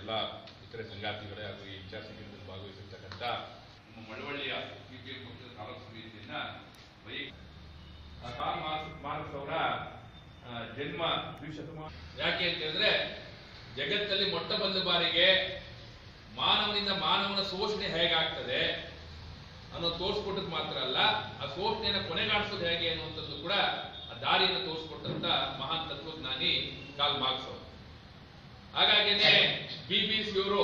ಎಲ್ಲ ಇತರೆ ಸಂಗಾತಿಗಳೇ ಹಾಗೂ ಈ ವಿಚಾರ ಸಂಕಿರಣದಲ್ಲಿ ಭಾಗವಹಿಸಿರ್ತಕ್ಕಂಥ ನಮ್ಮ ಮಳವಳ್ಳಿಯ ಸಿಪಿಎಂ ಪಕ್ಷದ ತಾಲೂಕು ಸಮಿತಿಯಿಂದ ವೈಯಕ್ತಿಕ ಆ ಕಾರ್ಲ್ ಮಾರ್ಕ್ಸ್ ಮಾರ್ಕ್ಸ್ ಅವರ ಆ, ಜನ್ಮ ದ್ವಿಶತಮಾನ ಯಾಕೆ ಅಂತ ಹೇಳಿದ್ರೆ ಜಗತ್ತಲ್ಲಿ ಮೊಟ್ಟ ಬಂದ ಬಾರಿಗೆ ಮಾನವನಿಂದ ಮಾನವನ ಶೋಷಣೆ ಹೇಗಾಗ್ತದೆ ಅನ್ನೋದು ತೋರಿಸ್ಕೊಟ್ಟದ್ದು ಮಾತ್ರ ಅಲ್ಲ ಆ ಶೋಷಣೆಯನ್ನು ಕೊನೆಗಾಣಿಸೋದು ಹೇಗೆ ಅನ್ನುವಂಥದ್ದು ಕೂಡ ಆ ದಾರಿಯನ್ನು ತೋರಿಸ್ಕೊಟ್ಟಂತ ಮಹಾನ್ ತತ್ವಜ್ಞಾನಿ ಕಾಲ್ ಮಾರ್ಕ್ಸ್ ಅವರು ಹಾಗಾಗಿನೇ ಬಿ ಬಿ ಇವರು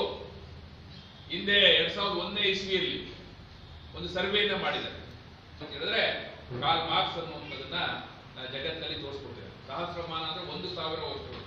ಹಿಂದೆ ಎರಡ್ ಸಾವಿರದ ಒಂದನೇ ಇಸ್ವಿಯಲ್ಲಿ ಒಂದು ಸರ್ವೆಯನ್ನ ಮಾಡಿದ್ದಾರೆ ಅಂತ ಹೇಳಿದ್ರೆ ಕಾಲ್ ಮಾರ್ಕ್ಸ್ ಅನ್ನುವಂಥದ್ದನ್ನ ನಾ ಜಗತ್ತಲ್ಲಿ ತೋರಿಸ್ಕೊಟ್ಟಿದ್ದಾರೆ ಸಹಸ್ರಮಾನ ಅಂದ್ರೆ ಒಂದು ಸಾವಿರ ವರ್ಷಗಳು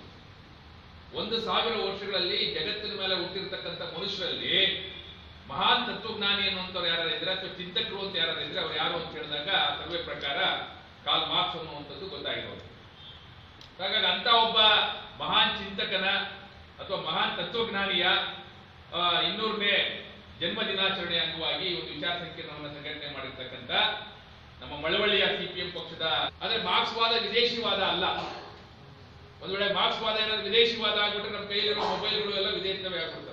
ಒಂದು ಸಾವಿರ ವರ್ಷಗಳಲ್ಲಿ ಜಗತ್ತಿನ ಮೇಲೆ ಹುಟ್ಟಿರ್ತಕ್ಕಂಥ ಮನುಷ್ಯರಲ್ಲಿ ಮಹಾನ್ ತತ್ವಜ್ಞಾನಿ ಅನ್ನುವಂಥವ್ರು ಯಾರು ಇದ್ರೆ ಅಥವಾ ಚಿಂತಕರು ಅಂತ ಯಾರು ಇದ್ರೆ ಅವ್ರು ಯಾರು ಅಂತ ಹೇಳಿದಾಗ ಸರ್ವೆ ಪ್ರಕಾರ ಕಾಲ್ ಮಾರ್ಕ್ಸ್ ಅನ್ನುವಂಥದ್ದು ಗೊತ್ತಾಗಿರೋದು ಹಾಗಾಗಿ ಅಂತ ಒಬ್ಬ ಮಹಾನ್ ಚಿಂತಕನ ಅಥವಾ ಮಹಾನ್ ತತ್ವಜ್ಞಾನಿಯ ಆ, ಇನ್ನೂರನೇ ಜನ್ಮ ದಿನಾಚರಣೆ ಅಂಗವಾಗಿ ಈ ಒಂದು ವಿಚಾರ ಸಂಕಿರಣವನ್ನು ಸಂಘಟನೆ ಮಾಡಿರ್ತಕ್ಕಂಥ ನಮ್ಮ ಮಳವಳ್ಳಿಯ ಸಿಪಿಎಂ ಪಕ್ಷದ ಆದ್ರೆ ಮಾರ್ಕ್ಸ್ವಾದ ವಿದೇಶಿವಾದ ಅಲ್ಲ ಒಂದ್ ವೇಳೆ ಮಾರ್ಕ್ಸ್ವಾದ ಏನಾದ್ರು ವಿದೇಶಿವಾದ ಆಗ್ಬಿಟ್ರೆ ನಮ್ಮ ಕೈಲಿರೋ ಮೊಬೈಲ್ಗಳು ಎಲ್ಲ ವಿದೇಶದವೇ ಆಗ್ಬಿಡ್ತವೆ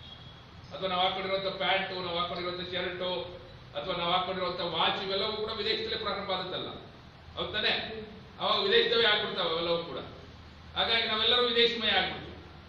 ಅಥವಾ ನಾವು ಹಾಕೊಂಡಿರುವಂತ ಪ್ಯಾಂಟು ನಾವು ಹಾಕೊಂಡಿರುವಂತ ಶರ್ಟು ಅಥವಾ ನಾವು ಹಾಕೊಂಡಿರುವಂತ ವಾಚ್ ಇವೆಲ್ಲವೂ ಕೂಡ ವಿದೇಶದಲ್ಲೇ ಪ್ರಾರಂಭ ಆದದ್ದಲ್ಲ ಹೌದ್ ತಾನೆ ಅವಾಗ ವಿದೇಶದವೇ ಆಗ್ಬಿಡ್ತಾವೆ ಅವೆಲ್ಲವೂ ಕೂಡ ಹಾಗಾಗಿ ನಾವೆಲ್ಲರೂ ವಿದೇಶಮಯ ಆಗ್ಬಿಡ್ತೀವಿ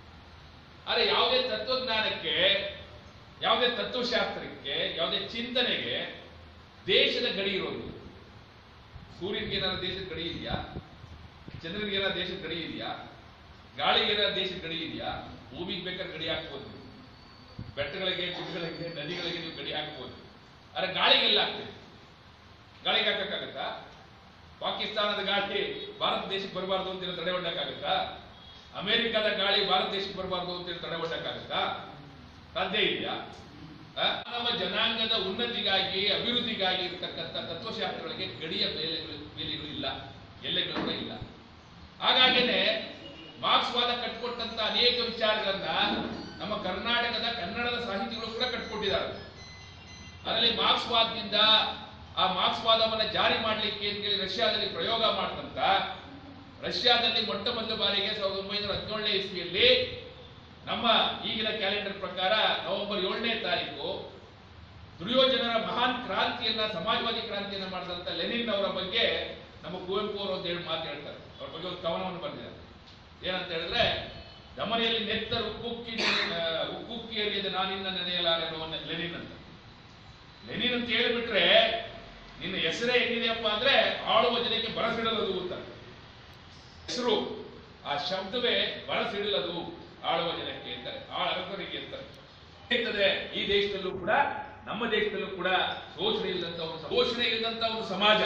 ಆದ್ರೆ ಯಾವುದೇ ತತ್ವಜ್ಞಾನಕ್ಕೆ ಯಾವುದೇ ತತ್ವಶಾಸ್ತ್ರಕ್ಕೆ ಯಾವುದೇ ಚಿಂತನೆಗೆ ದೇಶದ ಗಡಿ ಇರೋದು ಸೂರ್ಯನಿಗೆ ಏನಾದ್ರು ದೇಶದ ಗಡಿ ಇದೆಯಾ ಚಂದ್ರನಿಗೆ ಏನಾದ್ರು ದೇಶದ ಗಡಿ ಇದೆಯಾ ಗಾಳಿಗೆ ಏನಾದ್ರು ದೇಶದ ಗಡಿ ಇದೆಯಾ ಭೂಮಿಗೆ ಬೇಕಾದ್ರೆ ಗಡಿ ಹಾಕ್ಬೋದು ನೀವು. ಬೆಟ್ಟಗಳಿಗೆ ಗುಡ್ಡಗಳಿಗೆ ನದಿಗಳಿಗೆ ನೀವು ಗಡಿ ಹಾಕ್ಬೋದು ಆದ್ರೆ ಗಾಳಿಗೆಲ್ಲ ಆಗ್ತದೆ ಗಾಳಿಗೆ ಹಾಕಕ್ಕಾಗತ್ತಾ ಪಾಕಿಸ್ತಾನದ ಗಾಳಿ ಭಾರತ ದೇಶಕ್ಕೆ ಬರಬಾರ್ದು ಅಂತ ಹೇಳಿ ತಡೆ ಒಡ್ಡಕ್ಕಾಗತ್ತಾ ಅಮೆರಿಕದ ಗಾಳಿ ಭಾರತ ದೇಶಕ್ಕೆ ಬರಬಾರ್ದು ಅಂತ ಹೇಳಿ ತಡೆ ಒಡ್ಡಕ್ಕಾಗತ್ತಾ ಸಾಧ್ಯ ಇದೆಯಾ ಆ? ನಮ್ಮ ಜನಾಂಗದ ಉನ್ನತಿಗಾಗಿ ಅಭಿವೃದ್ಧಿಗಾಗಿ ಇರತಕ್ಕಂಥ ತತ್ವಶಾಸ್ತ್ರಗಳಿಗೆ ಗಡಿಯ ಬೇಲೆಗಳು ಬೇಲಿಗಳು ಇಲ್ಲ ಎಲ್ಲೆಗಳು ಕೂಡ ಇಲ್ಲ ಹಾಗಾಗಿನೇ ಮಾರ್ಕ್ಸ್ವಾದ ಕಟ್ಕೊಟ್ಟಂತ ಅನೇಕ ವಿಚಾರಗಳನ್ನ ನಮ್ಮ ಕರ್ನಾಟಕದ ಕನ್ನಡದ ಸಾಹಿತಿಗಳು ಕೂಡ ಕಟ್ಕೊಟ್ಟಿದ್ದಾರೆ ಅದರಲ್ಲಿ ಮಾರ್ಕ್ಸ್ವಾದದಿಂದ ಆ ಮಾರ್ಕ್ಸ್ವಾದವನ್ನ ಜಾರಿ ಮಾಡಲಿಕ್ಕೆ ಅಂತೇಳಿ ರಷ್ಯಾದಲ್ಲಿ ಪ್ರಯೋಗ ಮಾಡಿದಂತ ರಷ್ಯಾದಲ್ಲಿ ಮೊಟ್ಟ ಮೊದಲ ಬಾರಿಗೆ ಸಾವಿರದ ಒಂಬೈನೂರ ಹದಿನೇಳನೇ ಇಸ್ವಿಯಲ್ಲಿ ನಮ್ಮ ಈಗಿನ ಕ್ಯಾಲೆಂಡರ್ ಪ್ರಕಾರ ನವೆಂಬರ್ ಏಳನೇ ತಾರೀಕು ದುರ್ಯೋಧನರ ಮಹಾನ್ ಕ್ರಾಂತಿಯನ್ನ ಸಮಾಜವಾದಿ ಕ್ರಾಂತಿಯನ್ನ ಮಾಡಿದಂತ ಲೆನಿನ್ ಅವರ ಬಗ್ಗೆ ನಮ್ಮ ಕುವೆಂಪು ಅವರು ಒಂದು ಹೇಳಿ ಮಾತು ಹೇಳ್ತಾರೆ ಅವ್ರ ಬಗ್ಗೆ ಒಂದು ಕವನವನ್ನು ಬರೆದಿದ್ದಾರೆ ಏನಂತ ಹೇಳಿದ್ರೆ ದಮನೆಯಲ್ಲಿ ನೆತ್ತರು ಉಕ್ಕುಕ್ಕಿ ಆ, ಉಕ್ಕುಕ್ಕಿ ಎರಿಯದ ನಾನಿನ್ನ ನೆನೆಯಲಾರೆನೋ ಅನ್ನೋ ಲೆನಿನ್ ಅಂತ ಲೆನಿನ್ ಅಂತ ಹೇಳಿಬಿಟ್ರೆ ನಿನ್ನ ಹೆಸರೇ ಹೆಂಗಿದೆಯಪ್ಪ ಅಂದ್ರೆ ಆಳುವ ಜನಕ್ಕೆ ಬರಸಿಡಲದು ಅಂತ ಹೆಸರು ಆ ಶಬ್ದವೇ ಬರಸಿಡಲದು ಆಳುವ ಜನಕ್ಕೆ ಅಂತಾರೆ ಆ ಅರಸರಿಗೆ ಅಂತಾರೆ ಹೇಳ್ತದೆ ಈ ದೇಶದಲ್ಲೂ ಕೂಡ ನಮ್ಮ ದೇಶದಲ್ಲೂ ಕೂಡ ಶೋಷಣೆ ಇಲ್ಲದಂತ ಒಂದು ಶೋಷಣೆ ಇಲ್ಲದಂತ ಒಂದು ಸಮಾಜ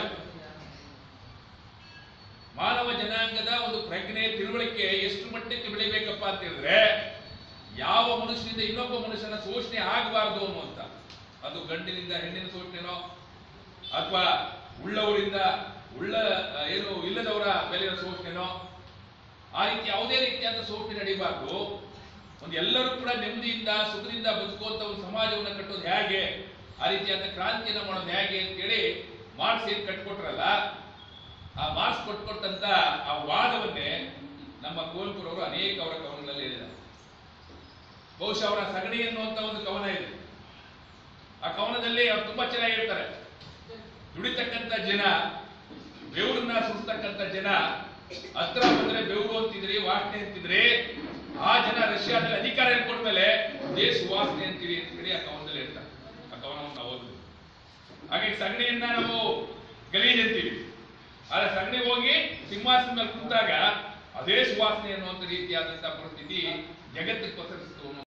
ಮಾನವ ಜನಾಂಗದ ಒಂದು ಪ್ರಜ್ಞೆ ತಿಳುವಳಿಕೆ ಎಷ್ಟು ಮಟ್ಟಕ್ಕೆ ಬೆಳಿಬೇಕಪ್ಪ ಅಂತ ಹೇಳಿದ್ರೆ ಯಾವ ಮನುಷ್ಯನಿಂದ ಇನ್ನೊಬ್ಬ ಮನುಷ್ಯನ ಶೋಷಣೆ ಆಗಬಾರದು ಅನ್ನುವಂತ ಅದು ಗಂಡಿನಿಂದ ಹೆಣ್ಣಿನ ಶೋಷಣೆನೋ ಅಥವಾ ಉಳ್ಳವರಿಂದ ಉಳ್ಳ ಆ, ಏನು ಇಲ್ಲದವರ ಬೆಲೆಯ ಶೋಷಣೆನೋ ಆ ರೀತಿ ಯಾವುದೇ ರೀತಿಯಾದ ಶೋಷಣೆ ನಡೀಬಾರ್ದು ಒಂದು ಎಲ್ಲರೂ ಕೂಡ ನೆಮ್ಮದಿಯಿಂದ ಸುಖದಿಂದ ಬದುಕುವಂತ ಒಂದು ಸಮಾಜವನ್ನು ಕಟ್ಟೋದು ಹೇಗೆ ಆ ರೀತಿಯಾದ ಕ್ರಾಂತಿಯನ್ನ ಮಾಡೋದು ಹೇಗೆ ಅಂತೇಳಿ ಮಾರ್ಕ್ಸ್ ಏನ್ ಕಟ್ಕೊಟ್ರಲ್ಲ ಆ ಮಾರ್ಕ್ಸ್ ಕೊಟ್ಕೊಟ್ಟಂತ ಆ ವಾದವನ್ನೇ ನಮ್ಮ ಕುವೆಂಪುರವರು ಅನೇಕ ಅವರ ಕವನಗಳಲ್ಲಿ ಹೇಳಿದ್ದಾರೆ ಬಹುಶಃ ಅವರ ಸಗಣಿ ಅನ್ನುವಂತ ಒಂದು ಕವನ ಇದೆ ಆ ಕವನದಲ್ಲಿ ಅವ್ರು ತುಂಬಾ ಚೆನ್ನಾಗಿ ಹೇಳ್ತಾರೆ ದುಡಿತಕ್ಕಂತ ಜನ ಬೆವರನ್ನ ಸುಡ್ತಕ್ಕಂತ ಜನ ಹತ್ರ ಬಂದ್ರೆ ಬೆವರು ಅಂತಿದ್ರಿ ವಾಸನೆ ಅಂತಿದ್ರಿ ಆ ಜನ ರಷ್ಯಾದಲ್ಲಿ ಅಧಿಕಾರ ಹಿಡ್ಕೊಂಡ್ಮೇಲೆ ದೇಶ ಸುವಾಸನೆ ಅಂತೀರಿ ಅಂತ ಹೇಳಿ ಆ ಕವನದಲ್ಲಿ ಹೇಳ್ತಾರೆ ಆ ಕವನವನ್ನು ನಾವು ಓದಿದ್ವಿ ಹಾಗೆ ಸಗಣಿಯನ್ನ ನಾವು ಗಲೀಜ್ ಅಂತೀವಿ ಆದ್ರೆ ಸಗಣಿ ಹೋಗಿ ಸಿಂಹಾಸನ ಮೇಲೆ ಕುಂತಾಗ ಅದೇ ಸುವಾಸನೆ ಅನ್ನುವಂಥ ರೀತಿಯಾದಂತಹ ಪರಿಸ್ಥಿತಿ ಜಗತ್ತಿಗೆ ಪಸರಿಸ್ತು ಅನ್ನೋ